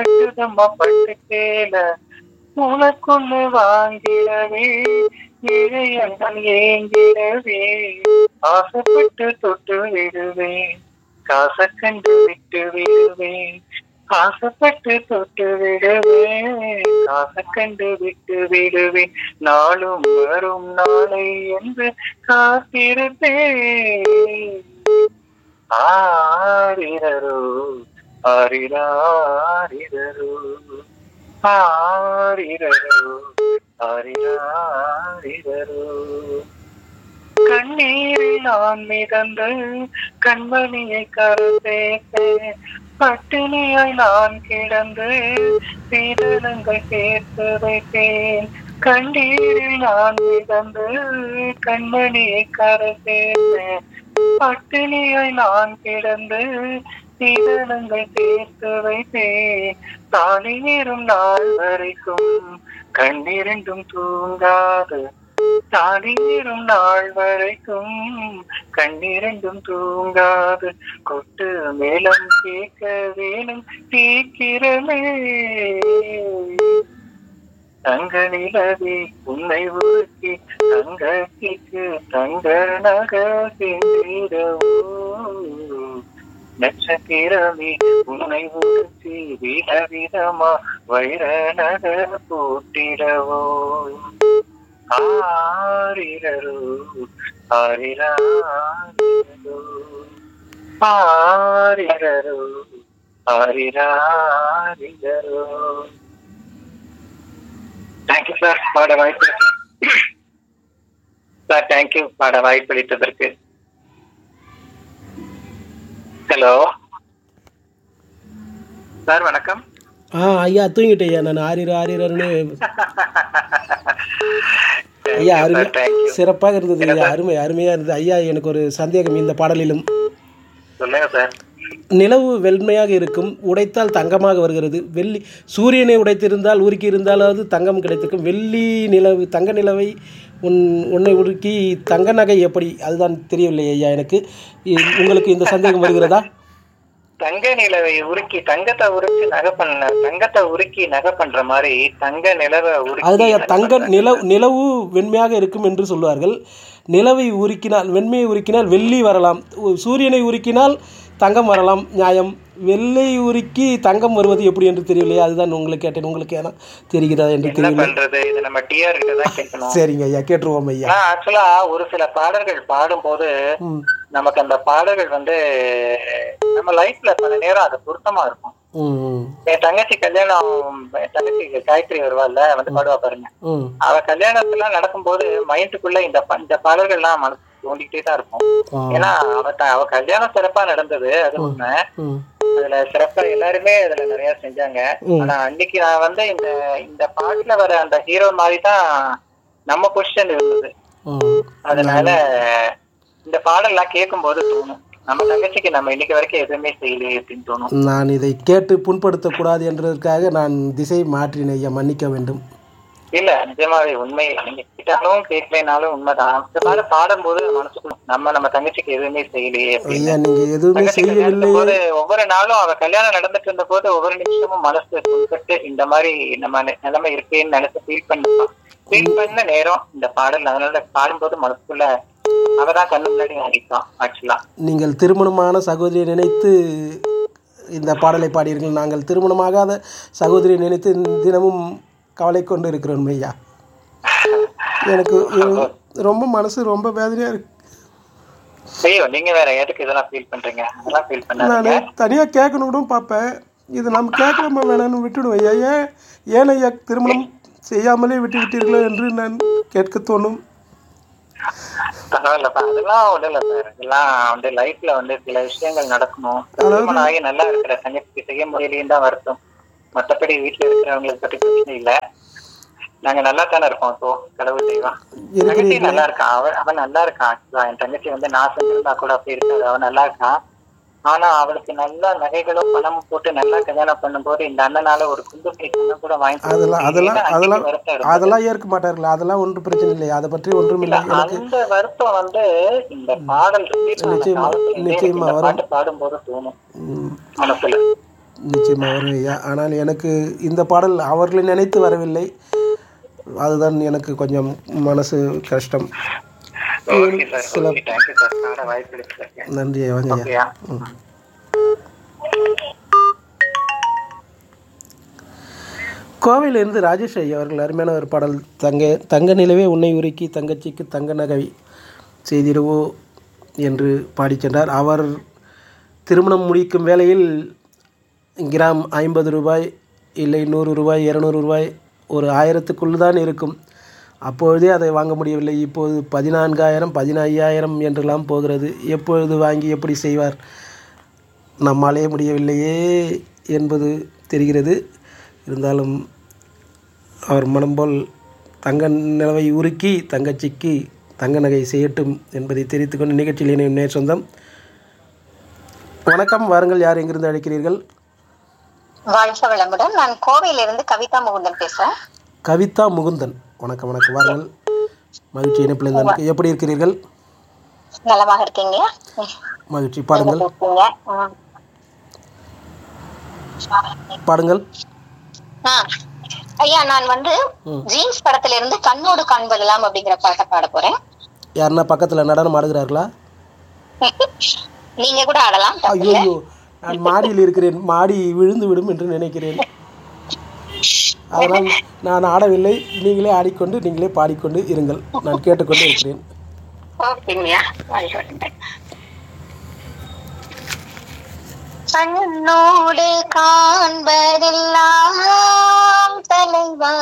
கட்டுதம்மா பட்டு சேல உனக்குன்னு வாங்கிடவே இழையங்கள் ஏங்கிடவே ஆசைப்பட்டு தொட்டு விடுவேன் காசை கண்டு விட்டு விடுவேன் ஆசைப்பட்டு தொட்டு விடுவேன் காசை கண்டு விட்டு விடுவேன் நாளும் வரும் நாளை என்று காத்திருப்பேன் ஆரிரரோ ஆரிராரிரரோ ஆரிரரோ ஆரிராரிரரோ கண்ணீரில் நான் மிதந்து கண்மணியை கருந்தேன் பட்டினியாய் நான் கிடந்து சீதனங்கள் சேர்த்து வைத்தேன் கண்ணீரில் நான் மிதந்து கண்மணியை கருந்தேன் பட்டினியாய் நான் கிடந்து சீதனங்கள் சேர்த்து வைத்தேன் தானேறும் நாள் வரைக்கும் கண்ணிரண்டும் தூங்காது தானேறும் நாள் வரைக்கும் கண்ணிரண்டும் தூங்காது கொட்டு மேலம் கேட்க வேணும் சீக்கிரமே தங்க நிலவே உன்னை உருக்கி தங்கத்திற்கு தங்க நகர்கின்றோ நட்சத்திரமே உன்னை உருக்கி விதவிதமா வைர நகர் போட்டிடவோ ஆரிரரோ ஆரிராரிரரோ ஆரிரரோ ஆரிராரிரரோ தேங்க்யூ சார் பாட வாய்ப்பு சார் தேங்க்யூ பாட வாய்ப்பளித்ததற்கு ஹலோ சார் வணக்கம் ஆ ஐயா தூங்கிட்டேன் ஐயா நான் ஆரிரு ஆரிரர்னு ஐயா அருமை தேங்க்யூ சிறப்பாக இருந்தது ஐயா அருமை அருமையாக இருந்தது ஐயா எனக்கு ஒரு சந்தேகம் இந்த பாடலிலும் சொல்லுங்க சார் நிலவு வெண்மையாக இருக்கும் உடைத்தால் தங்கமாக வருகிறது வெள்ளி சூரியனை உடைத்திருந்தால் உருக்கி இருந்தாலாவது தங்கம் கிடைத்திருக்கும் வெள்ளி நிலவு தங்க நிலவை உன் உன்னை உருக்கி தங்க நகை எப்படி அதுதான் தெரியவில்லை ஐயா எனக்கு இ- உங்களுக்கு இந்த சந்தேகம் வருகிறதா தங்க நிலவை உருக்கி தங்கத்தை உருக்கி நகை பண்ண தங்கத்தை உருக்கி நகை பண்ற மாதிரி தங்க நிலவை உருக்கி அதுதான் ஐயா, நகை தங்க பண்ற- நில நிலவு வெண்மையாக இருக்கும் என்று சொல்வார்கள் நிலவை உருக்கினால் வெண்மையை உருக்கினால் வெள்ளி வரலாம் உ- சூரியனை உருக்கினால் தங்கம் வரலாம் நியாயம் வெள்ளை உருக்கி தங்கம் வருவது எப்படி என்று தெரியவில்லையா அதுதான் உங்களுக்கு கேட்டேன் உங்களுக்கு ஏன்னா தெரிகிறதா என்று என்ன தெரியவில்லை பண்றது இது நம்ம டிஆர் கிட்ட தான் கேட்கணும் சரிங்க ஐயா கேட்டுருவோம் ஐயா ஆனா ஆக்சுவலா ஒரு சில பாடல்கள் பாடும்போது ம் நமக்கு அந்த பாடல்கள் வந்து நம்ம லைஃப்ல பல நேரம் அது பொருத்தமா இருக்கும் ம் ம், என் தங்கச்சி கல்யாணம் என் தங்கச்சி காயத்ரி வருவாள்ல வந்து பாடுவா பாருங்க ம் அவ கல்யாணத்துல நடக்கும்போது மைண்டுக்குள்ள இந்த ப- இந்த பாடல்கள்லாம் மனசு தோண்டிக்கிட்டே தான் இருக்கும் ஆ, ஏன்னா அவ த- அவ கல்யாணம் சிறப்பா நடந்தது அது உண்மை ம் அதுல சிறப்பா எல்லாருமே அதுல நிறைய செஞ்சாங்க ம். ஆனா அன்னைக்கு நான் வந்து இந்த இந்த பாட்டுல வர அந்த ஹீரோ மாதிரி தான் நம்ம பொசிஷன் இருந்தது ம். அதனால இந்த பாடல்லாம் கேட்கும்போது தோணும் நம்ம தங்கச்சிக்கு நம்ம இன்னைக்கு வரைக்கும் எதுவுமே செய்யலையே அப்படின்னு தோணும் நான் இதை கேட்டு புண்படுத்தக்கூடாது என்றதற்காக நான் திசை மாற்றினேன் ஐயா மன்னிக்க வேண்டும் இல்ல நிஜமாவே உண்மை நீங்க கேட்டாலும் கேட்கலைனாலும் உண்மைதான் இந்த பாட பாடும்போது மனசுக்குள்ள நம்ம நம்ம தங்கச்சிக்கு எதுவுமே செய்யலையே அப்படின்னு ஐயா நீங்கள் எதுவுமே தங்கச்சி கல்யாணம் செய்யவில்லையே போது ஒவ்வொரு நாளும் அவ கல்யாணம் நடந்துட்டு இருந்த போது ஒவ்வொரு நிமிஷமும் மனசு புண்பட்டு இந்த மாதிரி நம்ம நி- நிலைமை இருக்கேன்னு நினைச்சு ஃபீல் பண்ண ஃபீல் பண்ண நேரம் இந்த பாடல் அதனால பாடும்போது மனசுக்குள்ள அவதான் கண்ணு முன்னாடி அடிப்பான் ஆக்சுவலா நீங்கள் திருமணமான சகோதரியை நினைத்து இந்த பாடலை பாடியிருங்கள் நாங்கள் திருமணமாகாத சகோதரியை நினைத்து தினமும் கவலை கொண்டு இருக்கிறோம் ஐயா எனக்கு எனக்கு ரொம்ப மனசு ரொம்ப வேதனையாக இருக்கு ஐயோ நீங்க வேற எதுக்கு இதெல்லாம் ஃபீல் பண்றீங்க அதெல்லாம் ஃபீல் பண்ணாதீங்க நான் தனியாக கேட்கணும் கூட பார்ப்பேன் இது நம்ம கேட்கலாமா வேணாம்னு விட்டுடுவோம் ஐயா ஏன் ஏன் ஐயா திருமணம் செய்யாமலே விட்டு விட்டீர்களோ என்று நான் கேட்க தோணும் பரவாயில்லப்பா அதெல்லாம் ஒண்ணும் இல்ல சார் இதெல்லாம் வந்து லைஃப்ல வந்து சில விஷயங்கள் நடக்கணும் திருமணம் ஆகி நல்லா இருக்கிற தங்கச்சிக்கு செய்ய முடியலையும் தான் வருத்தம் மத்தபடி வீட்டுல இருக்கிறவங்களுக்கு பத்தி பிரச்சனை இல்ல நாங்க நல்லா தானே இருக்கோம் இப்போ கடவுள் தெய்வம் தங்கச்சி நல்லா இருக்கான் அவன் அவன் நல்லா இருக்கான் actually. என் தங்கச்சி வந்து நான் செஞ்சிருந்தா கூட அப்படி இருக்காது அவன் நல்லா இருக்கான் ஆனா அவளுக்கு நல்ல நகைகளும் பணமும் போட்டு நல்லா கல்யாணம் பண்ணும்போது இந்த அண்ணனால ஒரு குண்டு பைசனும் கூட வாங்கி அதெல்லாம் அதெல்லாம் கொடுக்கல. அதெல்லாம் வருத்தம் இருந்தது. அதெல்லாம் ஏற்க மாட்டார்களா அதெல்லாம் ஒன்றும் பிரச்சனை இல்லை அதை பற்றி ஒன்றும் இல்லை எனக்கு அந்த வருத்தம் வந்து இந்த பாடல் release ஆன நிச்சயமா, காலத்துல இருந்தே நிச்சயமா இந்த வரும். பாட்டு பாடும்போது தோணும் ம், மனசுல நிச்சயமாக வரும் ஐயா ஆனால் எனக்கு இந்த பாடல் அவர்களை நினைத்து வரவில்லை அதுதான் எனக்கு கொஞ்சம் மனசு கஷ்டம் okay sir okay thank you sir பாட வாய்ப்பு இருக்கு சார் நன்றி ஐயா வாங்க ஐயா ஓகேயா கோவையிலிருந்து ராஜேஷ் ஐயா அவர்கள் அருமையான ஒரு பாடல் தங்க தங்க நிலவே உன்னை உருக்கி தங்கச்சிக்கு தங்க நகை செய்திடுவோ என்று பாடிச் சென்றார் அவர் திருமணம் முடிக்கும் வேளையில் கிராம் ஐம்பது ரூபாய் இல்லை நூறு ரூபாய் இரநூறு ரூபாய் ஒரு ஆயிரத்துக்குள் தான் இருக்கும் அப்பொழுதே அதை வாங்க முடியவில்லை இப்போது பதினான்காயிரம் பதினையாயிரம் என்றெல்லாம் போகிறது எப்பொழுது வாங்கி எப்படி செய்வார் நம்மாலே முடியவில்லையே என்பது தெரிகிறது இருந்தாலும் அவர் மனம் போல் தங்க நிலவை உருக்கி தங்கச்சிக்கு தங்க நகை செய்யட்டும் என்பதை தெரிவித்துக் கொண்டு நிகழ்ச்சியில் இணையும் நேர் சொந்தம் வணக்கம் வாருங்கள் யார் எங்கிருந்து அழைக்கிறீர்கள் வாழ்க வளமுடன் நான் கோவையிலிருந்து கவிதா முகுந்தன் பேசுறேன் கவிதா முகுந்தன் வணக்கம் வணக்கம் வாருங்கள் மகிழ்ச்சி இணைப்பில் இருந்தனுக்கு எப்படி இருக்கிறீர்கள் நலமாக இருக்கீங்க மகிழ்ச்சி பாடுங்கள் இருக்கீங்க ம். பாடுங்கள் ஆ. ஐயா நான் வந்து ஜீன்ஸ் படத்துல இருந்து கண்ணோடு காண்பதெல்லாம் அப்படிங்கிற பாட்டை பாட போறேன் யாருன்னா பக்கத்தில் நடனம் ஆடுகிறார்களா நீங்க கூட ஆடலாம் தப்பு இல்ல. ஐயோ நான் மாடியில் இருக்கிறேன் மாடி விழுந்து விடும் என்று நினைக்கிறேன் அதனால் நான் ஆடவில்லை நீங்களே ஆடிக்கொண்டு நீங்களே பாடிக்கொண்டு இருங்கள் நான் கேட்டுக்கொண்டு இருக்கிறேன் ஓகேங்கய்யா வாழ்க வளமுடன். கண்ணோடு காண்பதெல்லாம் தலைவா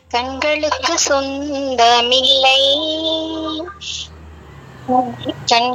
கண்களுக்கு சொந்தமில்லை கண்கள்